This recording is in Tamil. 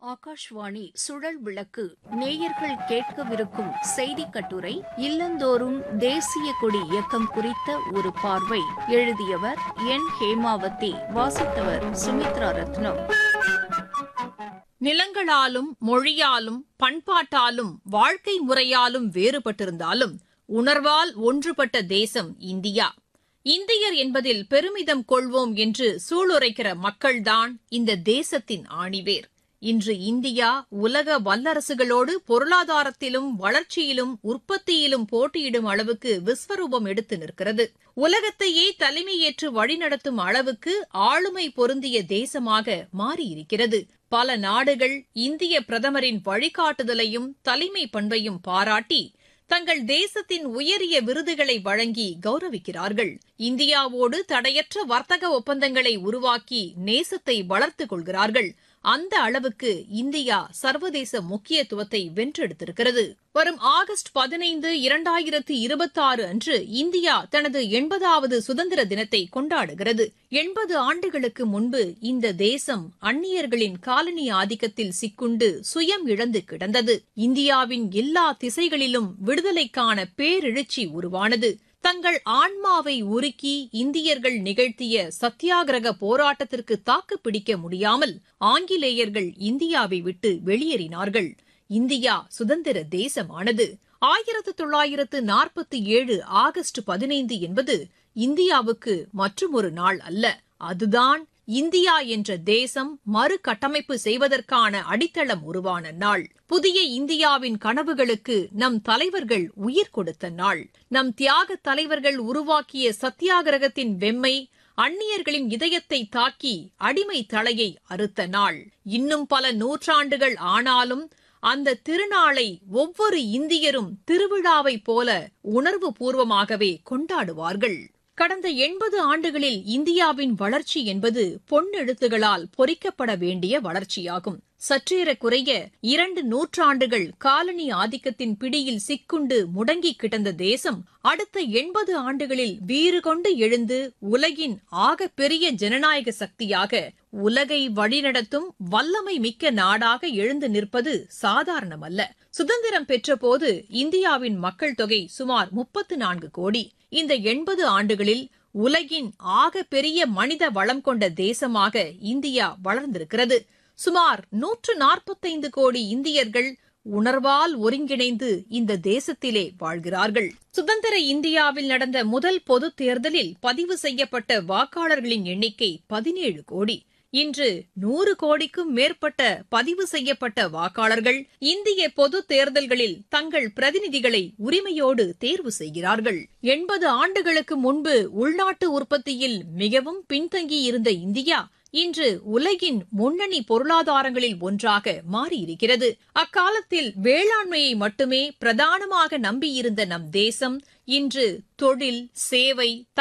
ஆகாஷ்வாணி சுழல் விளக்கு நேயர்கள் கேட்கவிருக்கும் செய்திக் கட்டுரை இல்லந்தோறும் தேசிய கொடி இயக்கம் குறித்த ஒரு பார்வை எழுதியவர் என் ஹேமாவதி வாசித்தவர் சுமித்ரா ரத்னம் நிலங்களாலும் மொழியாலும் பண்பாட்டாலும் வாழ்க்கை முறையாலும் வேறுபட்டிருந்தாலும் உணர்வால் ஒன்றுபட்ட தேசம் இந்தியா இந்தியர் என்பதில் பெருமிதம் கொள்வோம் என்று சூளுரைக்கிற மக்கள்தான் இந்த தேசத்தின் ஆணிவேர் இன்று இந்தியா உலக வல்லரசுகளோடு பொருளாதாரத்திலும் வளர்ச்சியிலும் உற்பத்தியிலும் போட்டியிடும் அளவுக்கு விஸ்வரூபம் எடுத்து நிற்கிறது உலகத்தையே தலைமையேற்று வழிநடத்தும் அளவுக்கு ஆளுமை பொருந்திய தேசமாக மாறியிருக்கிறது பல நாடுகள் இந்திய பிரதமரின் வழிகாட்டுதலையும் தலைமை பண்பையும் பாராட்டி தங்கள் தேசத்தின் உயரிய விருதுகளை வழங்கி கௌரவிக்கிறார்கள் இந்தியாவோடு தடையற்ற வர்த்தக ஒப்பந்தங்களை உருவாக்கி நேசத்தை வளர்த்துக் கொள்கிறார்கள் அந்த அளவுக்கு இந்தியா சர்வதேச முக்கியத்துவத்தை வென்றெடுத்திருக்கிறது வரும் ஆகஸ்ட் பதினைந்து இரண்டாயிரத்து இருபத்தாறு அன்று இந்தியா தனது எண்பதாவது சுதந்திர தினத்தை கொண்டாடுகிறது எண்பது ஆண்டுகளுக்கு முன்பு இந்த தேசம் அந்நியர்களின் காலனி ஆதிக்கத்தில் சிக்குண்டு சுயம் இழந்து கிடந்தது இந்தியாவின் எல்லா திசைகளிலும் விடுதலைக்கான பேரெழுச்சி உருவானது தங்கள் ஆன்மாவை உருக்கி இந்தியர்கள் நிகழ்த்திய சத்தியாகிரக போராட்டத்திற்கு தாக்கு பிடிக்க முடியாமல் ஆங்கிலேயர்கள் இந்தியாவை விட்டு வெளியேறினார்கள் இந்தியா சுதந்திர தேசமானது ஆயிரத்து தொள்ளாயிரத்து நாற்பத்தி ஏழு ஆகஸ்ட் பதினைந்து என்பது இந்தியாவுக்கு மற்றுமொரு நாள் அல்ல அதுதான் இந்தியா என்ற தேசம் மறுகட்டமைப்பு செய்வதற்கான அடித்தளம் உருவான நாள் புதிய இந்தியாவின் கனவுகளுக்கு நம் தலைவர்கள் உயிர் கொடுத்த நாள் நம் தியாக தலைவர்கள் உருவாக்கிய சத்தியாகிரகத்தின் வெம்மை அந்நியர்களின் இதயத்தை தாக்கி அடிமை தலையை அறுத்த நாள் இன்னும் பல நூற்றாண்டுகள் ஆனாலும் அந்த திருநாளை ஒவ்வொரு இந்தியரும் திருவிழாவைப் போல உணர்வு பூர்வமாகவே கொண்டாடுவார்கள் கடந்த எண்பது ஆண்டுகளில் இந்தியாவின் வளர்ச்சி என்பது பொன்னெழுத்துகளால் பொறிக்கப்பட வேண்டிய வளர்ச்சியாகும் சற்றேறக்குறைய இரண்டு நூற்றாண்டுகள் காலனி ஆதிக்கத்தின் பிடியில் சிக்குண்டு முடங்கி கிடந்த தேசம் அடுத்த எண்பது ஆண்டுகளில் வீறு கொண்டு எழுந்து உலகின் ஆக பெரிய ஜனநாயக சக்தியாக உலகை வழிநடத்தும் வல்லமை மிக்க நாடாக எழுந்து நிற்பது சாதாரணமல்ல சுதந்திரம் பெற்றபோது இந்தியாவின் மக்கள் தொகை சுமார் முப்பத்து நான்கு கோடி இந்த எண்பது ஆண்டுகளில் உலகின் ஆக பெரிய மனித வளம் கொண்ட தேசமாக இந்தியா வளர்ந்திருக்கிறது சுமார் நூற்று நாற்பத்தைந்து கோடி இந்தியர்கள் உணர்வால் ஒருங்கிணைந்து இந்த தேசத்திலே வாழ்கிறார்கள் சுதந்திர இந்தியாவில் நடந்த முதல் பொதுத் தேர்தலில் பதிவு செய்யப்பட்ட வாக்காளர்களின் எண்ணிக்கை பதினேழு கோடி இன்று நூறு கோடிக்கும் மேற்பட்ட பதிவு செய்யப்பட்ட வாக்காளர்கள் இந்திய பொது தேர்தல்களில் தங்கள் பிரதிநிதிகளை உரிமையோடு தேர்வு செய்கிறார்கள் எண்பது ஆண்டுகளுக்கு முன்பு உள்நாட்டு உற்பத்தியில் மிகவும் பின்தங்கியிருந்த இந்தியா இன்று உலகின் முன்னணி பொருளாதாரங்களில் ஒன்றாக மாறியிருக்கிறது அக்காலத்தில் வேளாண்மையை மட்டுமே பிரதானமாக நம்பியிருந்த நம் தேசம் இன்று தொழில் சேவை